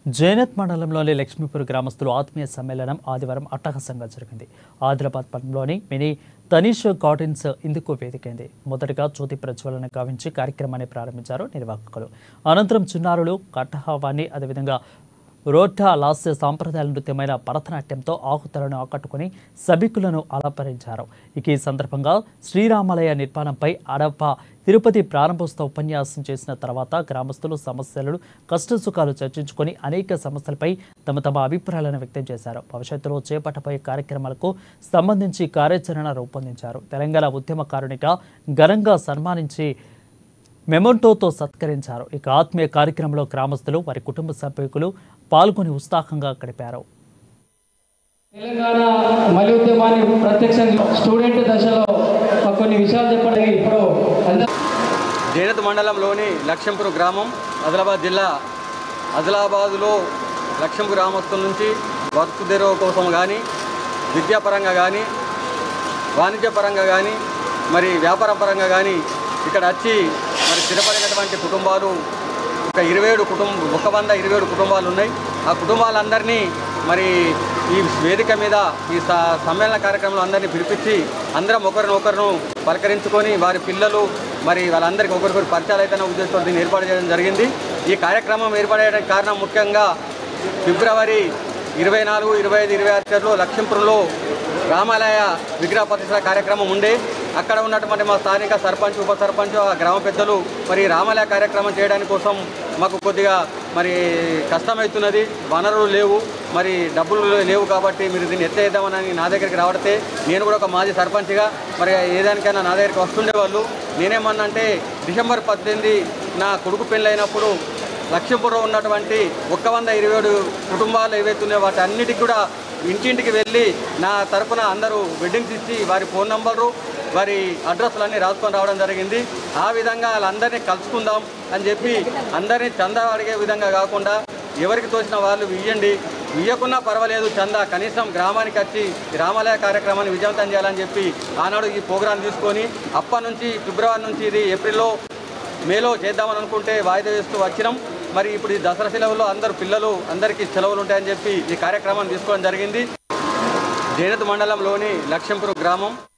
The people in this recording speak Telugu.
జైనత్ మండలంలోని లక్ష్మీపూర్ గ్రామస్తులు ఆత్మీయ సమ్మేళనం ఆదివారం అట్టహాసంగా జరిగింది ఆదిలాబాద్ పట్టణంలోని మినీ తనీష్ గార్డెన్స్ ఇందుకు వేదికైంది మొదటగా జ్యోతి ప్రజ్వలన గావించి కార్యక్రమాన్ని ప్రారంభించారు నిర్వాహకులు అనంతరం చిన్నారులు కట్టహావాన్ని అదేవిధంగా రోడ్డా లాస్య సాంప్రదాయాల నృత్యమైన భరతనాట్యంతో ఆహుతులను ఆకట్టుకుని సభికులను అలపరించారు ఇక ఈ సందర్భంగా శ్రీరామాలయ నిర్మాణంపై అడప తిరుపతి ప్రారంభోత్సవ ఉపన్యాసం చేసిన తర్వాత గ్రామస్తులు సమస్యలను కష్టసుఖాలు చర్చించుకొని అనేక సమస్యలపై తమ తమ అభిప్రాయాలను వ్యక్తం చేశారు భవిష్యత్తులో చేపట్టబోయే కార్యక్రమాలకు సంబంధించి కార్యాచరణ రూపొందించారు తెలంగాణ ఉద్యమకారునిగా ఘనంగా సన్మానించి మెమోంటోతో సత్కరించారు ఇక ఆత్మీయ కార్యక్రమంలో గ్రామస్తులు వారి కుటుంబ సభ్యులు పాల్గొని ఉత్సాహంగా గడిపారు తెలంగాణ మలి ఉద్యమాన్ని ప్రత్యక్షంగా స్టూడెంట్ దశలో కొన్ని విషయాలు చెప్పడానికి ఇప్పుడు అందరూ జైనత్ మండలంలోని లక్ష్యంపూర్ గ్రామం ఆదిలాబాద్ జిల్లా ఆదిలాబాదులో లక్ష్యంపూర్ గ్రామస్తుల నుంచి బతుకు తెరువు కోసం కానీ విద్యాపరంగా కానీ వాణిజ్యపరంగా కానీ మరి వ్యాపార పరంగా కానీ ఇక్కడ వచ్చి మరి స్థిరపడినటువంటి కుటుంబాలు ఒక ఇరవై ఏడు కుటుంబం ఒక వంద ఇరవై ఏడు కుటుంబాలు ఉన్నాయి ఆ కుటుంబాలందరినీ మరి ఈ వేదిక మీద ఈ స- సమ్మేళన కార్యక్రమంలో అందరినీ పిలిపించి అందరం ఒకరినొకరును పలకరించుకొని వారి పిల్లలు మరి వాళ్ళందరికీ ఒకరికొకరు పరిచయాలు అయితే ఉద్దేశంతో దీన్ని ఏర్పాటు చేయడం జరిగింది ఈ కార్యక్రమం ఏర్పడడానికి కారణం ముఖ్యంగా ఫిబ్రవరి ఇరవై నాలుగు ఇరవై ఐదు ఇరవై ఆరు తేదీలో లక్ష్మీపురంలో రామాలయ విగ్రహ ప్రతిష్ట కార్యక్రమం ఉండే అక్కడ ఉన్నటువంటి మా స్థానిక సర్పంచ్ ఉప సర్పంచ్ ఆ గ్రామ పెద్దలు మరి రామాలయ కార్యక్రమం చేయడానికి కోసం మాకు కొద్దిగా మరి కష్టమవుతున్నది వనరులు లేవు మరి డబ్బులు లేవు కాబట్టి మీరు దీన్ని ఎత్తేద్దామని నా దగ్గరికి రావడితే నేను కూడా ఒక మాజీ సర్పంచ్గా మరి ఏదానికైనా నా దగ్గరికి వస్తుండేవాళ్ళు నేనేమన్నా అంటే డిసెంబర్ పద్దెనిమిది నా కొడుకు పెళ్ళైనప్పుడు లక్ష్మీపురం ఉన్నటువంటి ఒక్క వంద ఇరవై ఏడు కుటుంబాలు ఏవైతున్నాయో వాటి అన్నిటికి కూడా ఇంటింటికి వెళ్ళి నా తరపున అందరూ వెడ్డింగ్స్ ఇచ్చి వారి ఫోన్ నంబరు వారి అడ్రస్లన్నీ రాసుకొని రావడం జరిగింది ఆ విధంగా వాళ్ళందరినీ కలుసుకుందాం అని చెప్పి అందరినీ చందా అడిగే విధంగా కాకుండా ఎవరికి తోచిన వాళ్ళు ఇయ్యండి ఇయ్యకున్నా పర్వాలేదు చందా కనీసం గ్రామానికి వచ్చి ఈ రామాలయ కార్యక్రమాన్ని విజయవంతం చేయాలని చెప్పి ఆనాడు ఈ ప్రోగ్రాం తీసుకొని అప్పటి నుంచి ఫిబ్రవరి నుంచి ఇది ఏప్రిల్లో మేలో చేద్దామని అనుకుంటే వాయిదా వేస్తూ వచ్చినాం మరి ఇప్పుడు ఈ దసరా సెలవుల్లో అందరు పిల్లలు అందరికీ సెలవులు ఉంటాయని చెప్పి ఈ కార్యక్రమాన్ని తీసుకోవడం జరిగింది జైనత్ మండలంలోని లక్ష్యంపూర్ గ్రామం